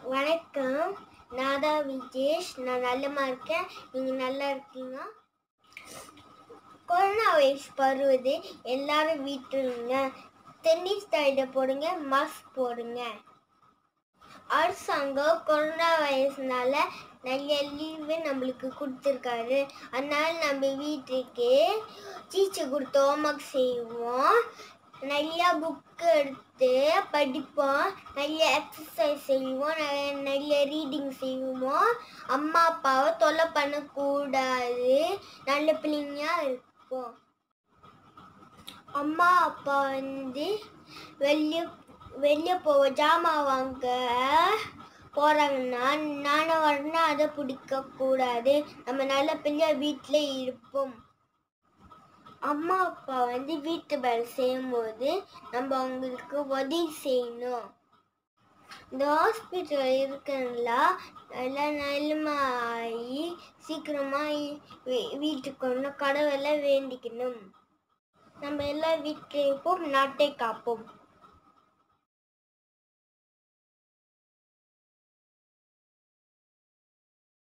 வணக்கம் நான் தான் விஜேஷ் நான் நல்லமா இருக்கேன் நீங்கள் நல்லா இருக்கீங்க கொரோனா வைரஸ் பருவது எல்லாரும் வீட்டுருங்க டென்னிஸ் டைட போடுங்க மாஸ்க் போடுங்க அரசாங்கம் கொரோனா வைரஸ்னால நிறைய லீவு நம்மளுக்கு கொடுத்துருக்காரு அதனால நம்ம வீட்டுக்கு டீச்சை கொடுத்து ஹோம்ஒர்க் செய்வோம் நிறையா புக்கு எடுத்து படிப்போம் நிறைய எக்ஸசைஸ் செய்வோம் நிறைய நிறைய ரீடிங் செய்வோம் அம்மா அப்பாவை தொல்லை பண்ணக்கூடாது நல்ல பிள்ளைங்களா இருப்போம் அம்மா அப்பா வந்து வெளியே வெளியே போக ஜாமான் வாங்க போகிறாங்கன்னா நானும் வரணும்னா அதை பிடிக்கக்கூடாது நம்ம நல்ல பிள்ளையா வீட்டில் இருப்போம் அம்மா அப்பா வந்து வீட்டு வேலை செய்யும்போது நம்ம அவங்களுக்கு உதவி செய்யணும் இந்த ஹாஸ்பிட்டல் இருக்கிறங்களா நல்லா நலமாகி சீக்கிரமாக வீட்டுக்கு ஒன்று கடவுளை வேண்டிக்கணும் நம்ம எல்லாம் வீட்டில் இருப்போம் நாட்டை காப்போம்